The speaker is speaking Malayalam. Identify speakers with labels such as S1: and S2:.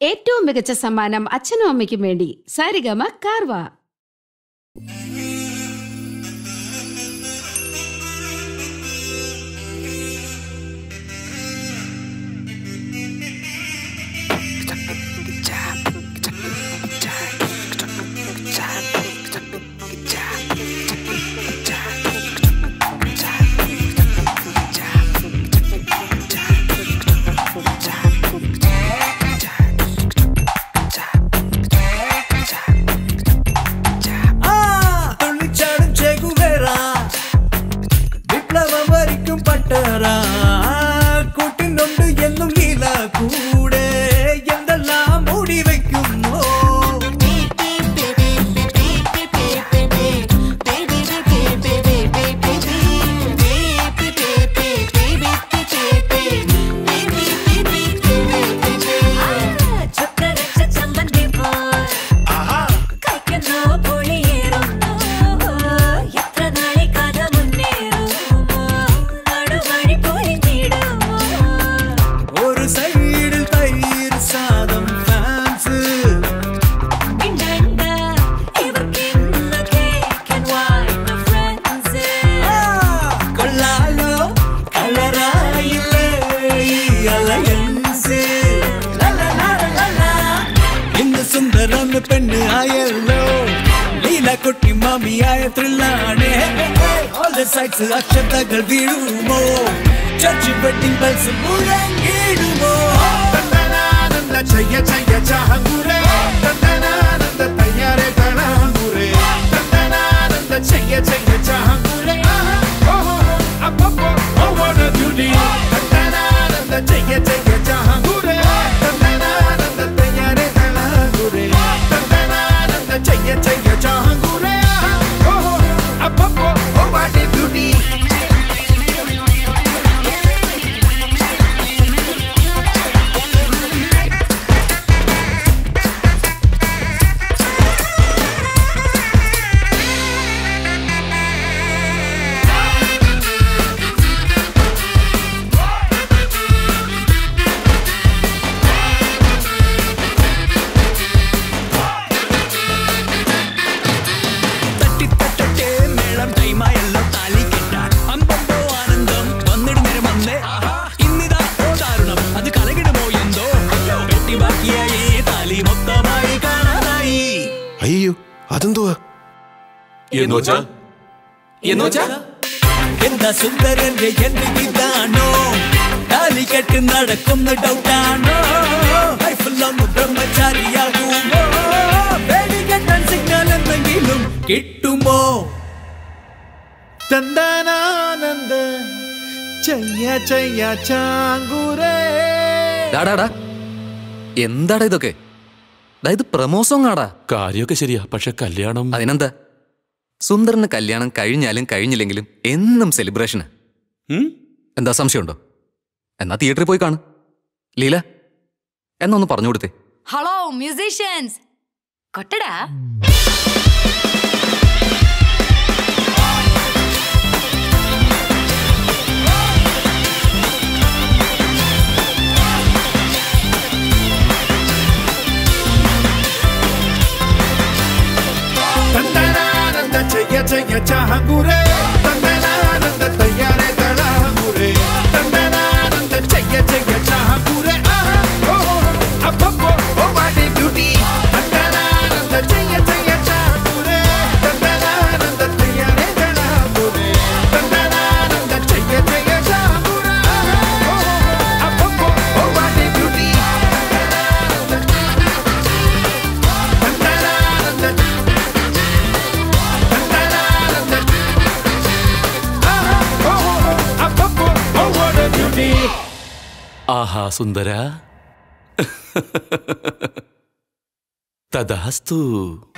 S1: ഏറ്റവും മികച്ച സമ്മാനം അച്ഛനും അമ്മയ്ക്കും വേണ്ടി സാരിഗമ കാർവ
S2: ആ തുള്ളിച്ചാടും ചെകുവേറാ വിപ്ലവം വരിക്കും പട്ടറാ കൂട്ടിനുണ്ട് എന്നും ലീല കൂടെ എന്തെല്ലാം മൂടി വെക്കുന്നു ഒരു സൈഡിൽ തൈര് സാദം ഫാൻസ് കൊള്ളാലോ കളറായില്ലേ ഈ അലയൻസ് ഇന്ന് സുന്ദരം പെണ്ണ് ആയല്ലോ ലീല കുട്ടി മാമിയായ ത്രില്ലാണ് ഓൾ ദ സൈഡ്സ് അക്ഷതകൾ വീഴുമോ ചർച്ച് വെഡിങ് ബെൽസ് മുഴങ്ങിടുമോ
S3: ತಂದನಾನಂದ ಜಯ ಜಯ ಜಹಂಗುರೆ ತಂದನಾನಂದ ತಯ್ಯಾರೆ ತಳಹಂಗುರೆ ತಂದನಾನಂದ ಜಯ ಜಯ ಜಹಂಗುರೆ ಓಹೋ ಅಪ್ಪಪ್ಪೋ ಓ ವಾಟ್ ಅ ಬ್ಯೂಟಿ ತಂದನಾನಂದ ಜಯ ಜಯ ಜಹಂಗುರೆ ತಂದನಾನಂದ ತಯ್ಯಾರೆ ತಳಹಂಗುರೆ ತಂದನಾನಂದ ಜಯ ಜಯ ಜಹಂಗುರೆ ಓಹೋ ಅಪ್ಪಪ್ಪೋ ಓ ವಾಟ್ ಎ ಬ್ಯೂಟಿ
S2: തട്ടിത്തട്ടട്ടെ മേളം ടൈമായല്ലോ താലി കെട്ടാൻ അമ്പമ്പോ ആനന്ദം വന്നിട് നേരം വന്നേ ഇന്നിതാ ഓ ദാരുണം അത് കലകിടുമോ എന്തോ കെട്ടി ബാക്കിയായി താലി മൊത്തമായി കാണാനായി
S4: അയ്യോ അതെന്തുവാ
S5: എന്നുവച്ചാ എന്നുവച്ചാ
S2: എന്താ സുന്ദരന്റെ എന്ത് ഇതാണോ താലി കെട്ട് നടക്കുന്ന ഡൗട്ടാണോ ലൈഫിലൊന്ന് ബ്രഹ്മചാരിയാകുമോ വേടി കെട്ടാൻ സിഗ്നൽ എന്തെങ്കിലും കിട്ടുമോ
S3: ತಂದನಾನಂದ ചയ്യ ചയ്യ ചാങ്കുരേ
S6: ഡാടാടാ എന്താടാ ഇതൊക്കെ ദാ ഇത് പ്രമോ സോങ് ആടാ
S5: കാര്യമൊക്കെ ശരിയാ പക്ഷെ കല്യാണം
S6: അതിനെന്താ സുന്ദറിന് കല്യാണം കഴിഞ്ഞാലും കഴിഞ്ഞില്ലെങ്കിലും എന്നും സെലിബ്രേഷന്
S5: ഉം?
S6: എന്താ സംശയമുണ്ടോ എന്നാ തിയേറ്ററിൽ പോയി കാണും ലീല എന്നാ ഒന്ന് പറഞ്ഞു കൊടുത്തേ
S7: ഹലോ മ്യൂസീഷ്യൻസ് കൊട്ടടാ
S3: ತಂದನಾನಂದ ಜಯ ಜಯ ಚಹಂಗುರೇ ತಂದನಾನಂದ ತಯ್ಯಾರೆ ತಳಹಂಗುರೇ ತಂದನಾನಂದ ಜಯ ಜಯ ಚಹಂಗುರೇ ಅಪ್ಪಪ್ಪೋ ಓ ಮಾಡಿ ಬ್ಯೂಟಿ ತಂದನಾನಂದ ಜಯ ಜಯ ಚಹಂಗುರೇ ತಂದನಾನಂದ ತಯ್ಯಾರೆ ತಳಹಂಗುರೇ ತಂದನಾನಂದ ಜಯ ಜಯ ಚಹಂಗುರೇ ಅಪ್ಪಪ್ಪೋ ಓ ಮಾಡಿ ಬ್ಯೂಟಿ ತಂದನಾನಂದ
S5: ആഹാ സുന്ദര തഥാസ്തു